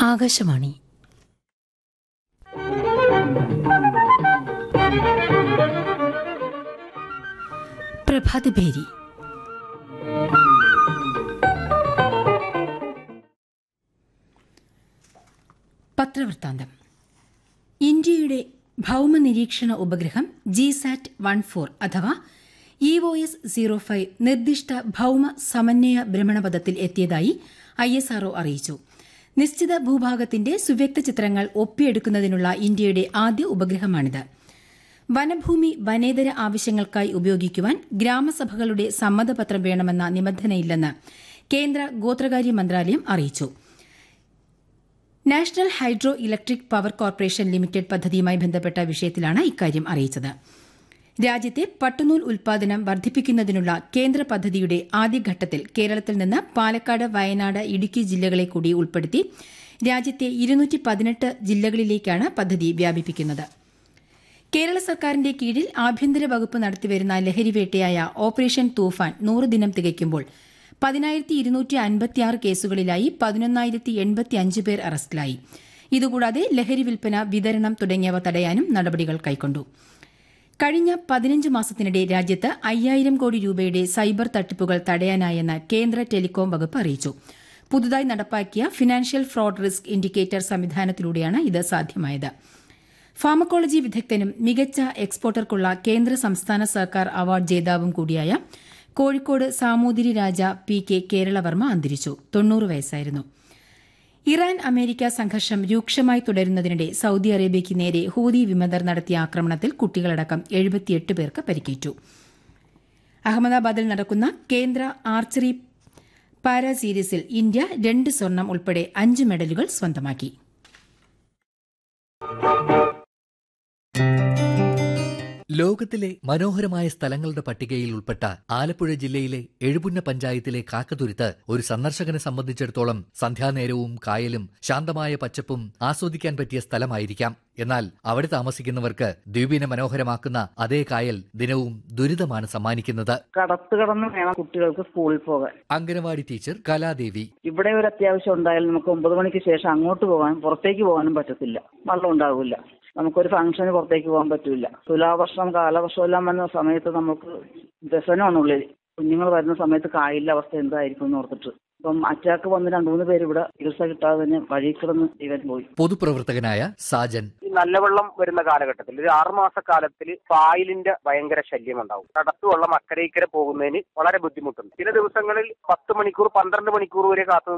ആകാശവാണി പ്രഭാതഭേരി പത്രവൃത്താന്തം ഇന്ത്യയുടെ ഭൗമ നിരീക്ഷണ ഉപഗ്രഹം ജിസാറ്റ് വൺ ഫോർ അഥവാ E O S zero five നിർദ്ദിഷ്ട ഭൗമ സമന്വയ ഭ്രമണപഥത്തിൽ എത്തിയതായി ഐ എസ് ആർഒ അറിയിച്ചു നിശ്ചിത ഭൂഭാഗത്തിന്റെ സുവ്യക്ത ചിത്രങ്ങൾ ഒപ്പിയെടുക്കുന്നതിനുള്ള ഇന്ത്യയുടെ ആദ്യ ഉപഗ്രഹമാണിത് വനഭൂമി വനേതര ആവശ്യങ്ങൾക്കായി ഉപയോഗിക്കുവാൻ ഗ്രാമസഭകളുടെ സമ്മതപത്രം വേണമെന്ന നിബന്ധനയില്ലെന്ന് കേന്ദ്ര ഗോത്രകാര്യ മന്ത്രാലയം അറിയിച്ചു national hydro electric power corporation limited പദ്ധതിയുമായി ബന്ധപ്പെട്ട വിഷയത്തിലാണ് ഇക്കാര്യം അറിയിച്ചത് രാജ്യത്തെ പട്ടുനൂൽ ഉൽപാദനം വർദ്ധിപ്പിക്കുന്നതിനുള്ള കേന്ദ്ര പദ്ധതിയുടെ ആദ്യഘട്ടത്തിൽ കേരളത്തിൽ നിന്ന് പാലക്കാട് വയനാട് ഇടുക്കി ജില്ലകളെ കൂടി ഉൾപ്പെടുത്തി രാജ്യത്തെ ഇരുന്നൂറ്റി പതിനെട്ട് ജില്ലകളിലേക്കാണ് പദ്ധതി വ്യാപിപ്പിക്കുന്നത് കേരള സർക്കാരിന്റെ കീഴിൽ ആഭ്യന്തര വകുപ്പ് നടത്തിവരുന്ന ലഹരിവേട്ടയായ ഓപ്പറേഷൻ തൂഫാൻ നൂറ് ദിനം തികയ്ക്കുമ്പോൾ പതിനായിരത്തി ഇരുന്നൂറ്റി അൻപത്തിയാറ് കേസുകളിലായി പതിനൊന്നായിരത്തി എൺപത്തിയഞ്ച് പേർ അറസ്റ്റിലായി ഇതുകൂടാതെ ലഹരി വിൽപ്പന വിതരണം തുടങ്ങിയവ തടയാനും നടപടികൾ കൈക്കൊണ്ടു കഴിഞ്ഞ പതിനഞ്ച് മാസത്തിനിടെ രാജ്യത്ത് അയ്യായിരം കോടി രൂപയുടെ സൈബർ തട്ടിപ്പുകൾ തടയാനായെന്ന് കേന്ദ്ര ടെലികോം വകുപ്പ് അറിയിച്ചു പുതുതായി നടപ്പാക്കിയ ഫിനാൻഷ്യൽ ഫ്രോഡ് റിസ്ക് ഇൻഡിക്കേറ്റർ സംവിധാനത്തിലൂടെയാണ് ഇത് സാധ്യമായത് ഫാർമക്കോളജി വിദഗ്ധനും മികച്ച എക്സ്പോർട്ടർക്കുള്ള കേന്ദ്ര സംസ്ഥാന സർക്കാർ അവാർഡ് ജേതാവും കൂടിയായ കോഴിക്കോട് സാമൂതിരി രാജ പി കെ കേരളവർമ്മ അന്തരിച്ചു തൊണ്ണൂറ് വയസ്സായിരുന്നു ഇറാൻ അമേരിക്ക സംഘർഷം രൂക്ഷമായി തുടരുന്നതിനിടെ സൌദി അറേബ്യയ്ക്ക് നേരെ ഹൂതി വിമതർ നടത്തിയ ആക്രമണത്തിൽ കുട്ടികളടക്കം എഴുപത്തിയെട്ട് പേർക്ക് പരിക്കേറ്റു അഹമ്മദാബാദിൽ നടക്കുന്ന കേന്ദ്ര ആർച്ചറി പാരാ സീരീസിൽ ഇന്ത്യ രണ്ട് സ്വർണം ഉൾപ്പെടെ അഞ്ച് മെഡലുകൾ സ്വന്തമാക്കി ലോകത്തിലെ മനോഹരമായ സ്ഥലങ്ങളുടെ പട്ടികയിൽ ഉൾപ്പെട്ട ആലപ്പുഴ ജില്ലയിലെ എഴുപുന്ന പഞ്ചായത്തിലെ കാക്കതുരുത്ത് ഒരു സന്ദർശകനെ സംബന്ധിച്ചിടത്തോളം സന്ധ്യാനേരവും കായലും ശാന്തമായ പച്ചപ്പും ആസ്വദിക്കാൻ പറ്റിയ സ്ഥലമായിരിക്കാം എന്നാൽ അവിടെ താമസിക്കുന്നവർക്ക് ദ്വീപിനെ മനോഹരമാക്കുന്ന അതേ കായൽ ദിനവും ദുരിതമാണ് സമ്മാനിക്കുന്നത് കടത്ത് കടന്ന് വേണം കുട്ടികൾക്ക് സ്കൂളിൽ പോകാൻ അംഗനവാടി ടീച്ചർ കലാദേവി ഇവിടെ ഒരു അത്യാവശ്യം ഉണ്ടായാലും നമുക്ക് ഒമ്പത് മണിക്ക് ശേഷം അങ്ങോട്ട് പോകാൻ പുറത്തേക്ക് പോകാനും പറ്റത്തില്ല വെള്ളം ഉണ്ടാവില്ല നമുക്കൊരു ഫംഗ്ഷന് പുറത്തേക്ക് പോകാൻ പറ്റില്ല തുലാവർഷം കാലവർഷം എല്ലാം വന്ന സമയത്ത് നമുക്ക് വ്യസനമാണുള്ളിൽ കുഞ്ഞുങ്ങൾ വരുന്ന സമയത്ത് കായില്ല അവസ്ഥ എന്തായിരിക്കും എന്ന് ഓർത്തിട്ട് ഇപ്പം അറ്റാക്ക് വന്ന് രണ്ടു മൂന്ന് പേര് ഇവിടെ ചികിത്സ കിട്ടാതെ തന്നെ വഴി കിടന്ന് ജീവൻ പോയി പൊതുപ്രവർത്തകനായ സാജൻ ഈ നല്ല വെള്ളം വരുന്ന കാലഘട്ടത്തിൽ ഒരു ആറുമാസ കാലത്തിൽ പായലിന്റെ ഭയങ്കര ശല്യം ഉണ്ടാവും കടത്തു വെള്ളം അക്കരെ ഇക്കരെ പോകുന്നതിന് വളരെ ബുദ്ധിമുട്ടുണ്ട് ചില ദിവസങ്ങളിൽ പത്ത് മണിക്കൂർ പന്ത്രണ്ട് മണിക്കൂർ വരെ കാത്തു